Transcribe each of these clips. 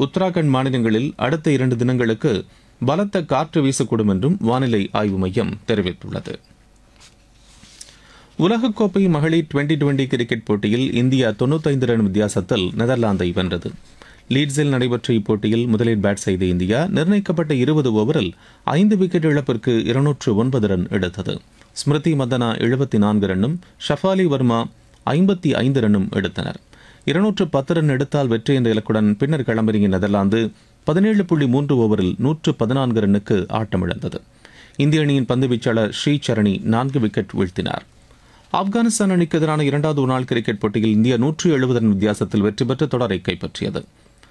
உத்தராகண்ட் மாநிலங்களில் அடுத்த இரண்டு தினங்களுக்கு பலத்த காற்று வீசக்கூடும் என்றும் வானிலை ஆய்வு மையம் தெரிவித்துள்ளது உலகக்கோப்பை மகளிர் டுவெண்டி டுவெண்டி கிரிக்கெட் போட்டியில் இந்தியா தொண்ணூத்தைந்து ரன் வித்தியாசத்தில் நெதர்லாந்தை வென்றது லீட்ஸில் நடைபெற்ற இப்போட்டியில் முதலில் பேட் செய்த இந்தியா நிர்ணயிக்கப்பட்ட இருபது ஓவரில் ஐந்து விக்கெட் இழப்பிற்கு இருநூற்று ஒன்பது ரன் எடுத்தது ஸ்மிருதி மந்தனா எழுபத்தி நான்கு ரன்னும் ஷஃபாலி வர்மா ஐம்பத்தி ஐந்து ரன்னும் எடுத்தனர் இருநூற்று பத்து ரன் எடுத்தால் வெற்றி என்ற இலக்குடன் பின்னர் களமிறங்கிய நெதர்லாந்து பதினேழு புள்ளி மூன்று ஓவரில் நூற்று பதினான்கு ரன்னுக்கு ஆட்டமிழந்தது இந்திய அணியின் பந்துவீச்சாளர் ஸ்ரீசரணி நான்கு விக்கெட் வீழ்த்தினார் ஆப்கானிஸ்தான் அணிக்கு எதிரான இரண்டாவது ஒருநாள் கிரிக்கெட் போட்டியில் இந்தியா நூற்று எழுபது ரன் வித்தியாசத்தில் வெற்றி பெற்று தொடரை கைப்பற்றியது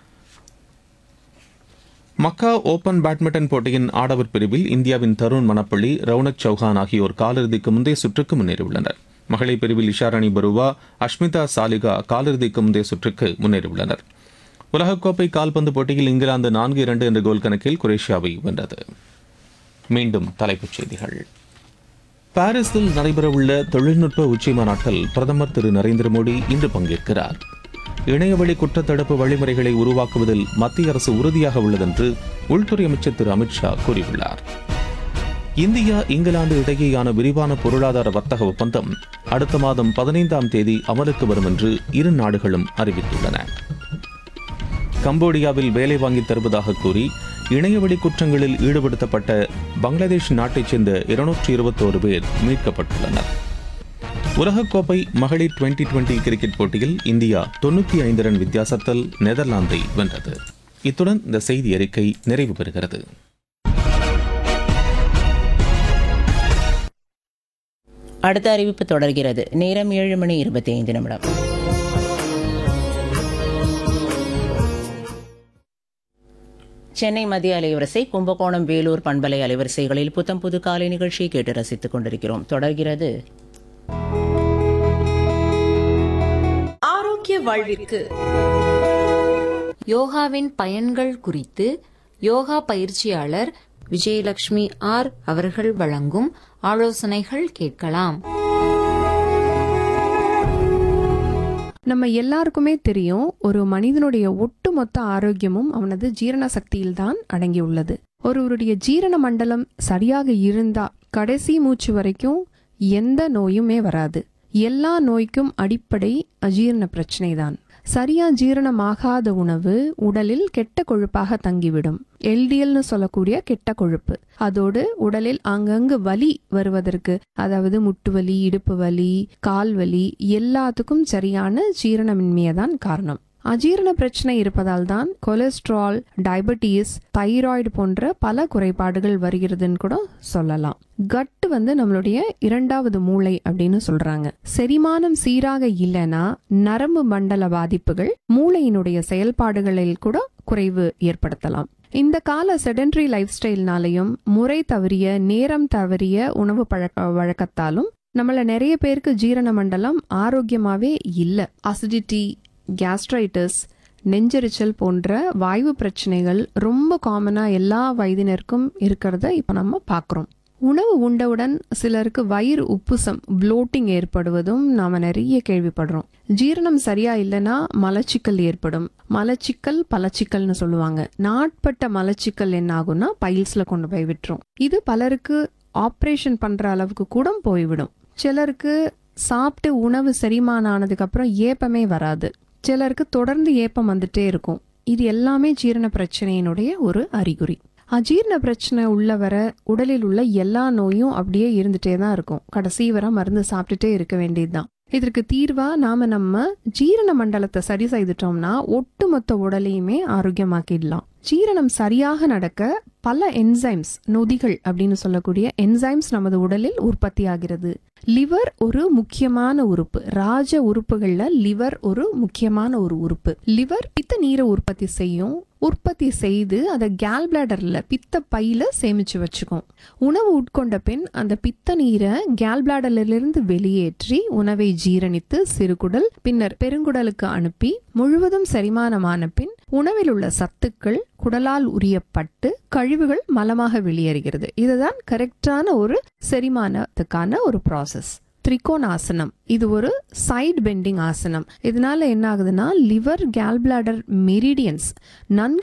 மக்கா ஓபன் பேட்மிண்டன் போட்டியின் ஆடவர் பிரிவில் இந்தியாவின் தருண் மணப்பள்ளி ரவுனக் சௌஹான் ஆகியோர் காலிறுதிக்கு முந்தைய சுற்றுக்கு முன்னேறியுள்ளனர் மகளிர் பிரிவில் இஷாராணி பருவா அஷ்மிதா சாலிகா காலிறுதிக்கு முந்தைய சுற்றுக்கு முன்னேறியுள்ளனர் உலகக்கோப்பை கால்பந்து போட்டியில் இங்கிலாந்து நான்கு இரண்டு என்ற கோல் கணக்கில் குரேஷியாவை வென்றது மீண்டும் தலைப்புச் செய்திகள் பாரிஸில் நடைபெறவுள்ள தொழில்நுட்ப உச்சி மாநாட்டில் பிரதமர் திரு நரேந்திர மோடி இன்று பங்கேற்கிறார் இணையவழி குற்றத்தடுப்பு வழிமுறைகளை உருவாக்குவதில் மத்திய அரசு உறுதியாக உள்ளதென்று உள்துறை அமைச்சர் திரு அமித்ஷா கூறியுள்ளார் இந்தியா இங்கிலாந்து இடையேயான விரிவான பொருளாதார வர்த்தக ஒப்பந்தம் அடுத்த மாதம் பதினைந்தாம் தேதி அமலுக்கு வரும் என்று இரு நாடுகளும் அறிவித்துள்ளன கம்போடியாவில் வேலை வாங்கி தருவதாக கூறி இணையவழி குற்றங்களில் ஈடுபடுத்தப்பட்ட பங்களாதேஷ் நாட்டைச் சேர்ந்த இருநூற்றி இருபத்தோரு பேர் மீட்கப்பட்டுள்ளனர் உலகக்கோப்பை மகளிர் டுவெண்டி டுவெண்டி கிரிக்கெட் போட்டியில் இந்தியா தொண்ணூற்றி ஐந்து ரன் வித்தியாசத்தில் நெதர்லாந்தை வென்றது இத்துடன் இந்த செய்தி அறிக்கை நிறைவு பெறுகிறது அடுத்த அறிவிப்பு தொடர்கிறது நேரம் ஏழு மணி இருபத்தி ஐந்து நிமிடம் சென்னை மத்திய அலைவரிசை கும்பகோணம் வேலூர் பண்பலை அலைவரிசைகளில் புத்தம் புது காலை நிகழ்ச்சியை கேட்டு ரசித்துக் கொண்டிருக்கிறோம் தொடர்கிறது ஆரோக்கிய வாழ்விற்கு யோகாவின் பயன்கள் குறித்து யோகா பயிற்சியாளர் விஜயலட்சுமி ஆர் அவர்கள் வழங்கும் ஆலோசனைகள் கேட்கலாம் நம்ம எல்லாருக்குமே தெரியும் ஒரு மனிதனுடைய ஒட்டுமொத்த ஆரோக்கியமும் அவனது ஜீரண சக்தியில்தான் அடங்கியுள்ளது ஒருவருடைய ஜீரண மண்டலம் சரியாக இருந்தா கடைசி மூச்சு வரைக்கும் எந்த நோயுமே வராது எல்லா நோய்க்கும் அடிப்படை அஜீரண பிரச்சனை தான் சரியா ஜீரணமாகாத உணவு உடலில் கெட்ட கொழுப்பாக தங்கிவிடும் எல்டிஎல்னு சொல்லக்கூடிய கெட்ட கொழுப்பு அதோடு உடலில் அங்கங்கு வலி வருவதற்கு அதாவது முட்டு வலி இடுப்பு வலி கால் வலி எல்லாத்துக்கும் சரியான ஜீரணமின்மையை தான் காரணம் அஜீரண பிரச்சனை இருப்பதால் தான் கொலஸ்ட்ரால் டயபெட்டிஸ் தைராய்டு போன்ற பல குறைபாடுகள் வருகிறதுன்னு கூட சொல்லலாம் கட்டு வந்து நம்மளுடைய இரண்டாவது மூளை அப்படின்னு சொல்றாங்க செரிமானம் சீராக இல்லைன்னா நரம்பு மண்டல பாதிப்புகள் மூளையினுடைய செயல்பாடுகளில் கூட குறைவு ஏற்படுத்தலாம் இந்த கால செடன்டரி லைஃப் ஸ்டைல்னாலையும் முறை தவறிய நேரம் தவறிய உணவு பழக்க வழக்கத்தாலும் நம்மள நிறைய பேருக்கு ஜீரண மண்டலம் ஆரோக்கியமாவே இல்ல அசிடிட்டி கேஸ்ட்ரைட்டிஸ் நெஞ்செரிச்சல் போன்ற வாய்வு பிரச்சனைகள் ரொம்ப காமனா எல்லா வயதினருக்கும் இருக்கிறத இப்ப நம்ம பார்க்குறோம் உணவு உண்டவுடன் சிலருக்கு வயிறு உப்புசம் ப்ளோட்டிங் ஏற்படுவதும் நாம நிறைய கேள்விப்படுறோம் ஜீரணம் சரியா இல்லைன்னா மலச்சிக்கல் ஏற்படும் மலச்சிக்கல் பலச்சிக்கல்னு சொல்லுவாங்க நாட்பட்ட மலச்சிக்கல் என்ன ஆகும்னா பைல்ஸ்ல கொண்டு போய் விட்டுரும் இது பலருக்கு ஆப்ரேஷன் பண்ற அளவுக்கு கூட போய்விடும் சிலருக்கு சாப்பிட்டு உணவு செரிமானம் ஆனதுக்கு அப்புறம் ஏப்பமே வராது சிலருக்கு தொடர்ந்து ஏப்பம் வந்துட்டே இருக்கும் இது எல்லாமே ஜீரண பிரச்சனையினுடைய ஒரு அறிகுறி அஜீரண பிரச்சனை உள்ளவர உடலில் உள்ள எல்லா நோயும் அப்படியே இருந்துட்டே தான் இருக்கும் கடைசி வரை மருந்து சாப்பிட்டுட்டே இருக்க வேண்டியதுதான் இதற்கு தீர்வா நாம நம்ம ஜீரண மண்டலத்தை சரி செய்துட்டோம்னா ஒட்டுமொத்த உடலையுமே ஆரோக்கியமாக்கிடலாம் ஜீரணம் சரியாக நடக்க பல என்சைம்ஸ் நொதிகள் அப்படின்னு சொல்லக்கூடிய என்சைம்ஸ் நமது உடலில் உற்பத்தி ஆகிறது லிவர் ஒரு முக்கியமான உறுப்பு ராஜ உறுப்புகள்ல லிவர் ஒரு முக்கியமான ஒரு உறுப்பு லிவர் பித்த நீரை உற்பத்தி செய்யும் உற்பத்தி செய்து அதை கேல் பிளாடர்ல பித்த பையில சேமிச்சு வச்சுக்கும் உணவு உட்கொண்ட பின் அந்த பித்த நீரை கேல் பிளாடரிலிருந்து வெளியேற்றி உணவை ஜீரணித்து சிறுகுடல் பின்னர் பெருங்குடலுக்கு அனுப்பி முழுவதும் செரிமானமான பின் உணவில் உள்ள சத்துக்கள் குடலால் உரியப்பட்டு கழிவுகள் மலமாக வெளியேறுகிறது இதுதான் கரெக்டான ஒரு செரிமானத்துக்கான ஒரு ப்ராசஸ் திரிகோணாசனம் இது ஒரு சைடு பெண்டிங் ஆசனம் இதனால என்ன ஆகுதுன்னா லிவர் கேல் பிளாடர் மெரிடியன்ஸ் நன்கு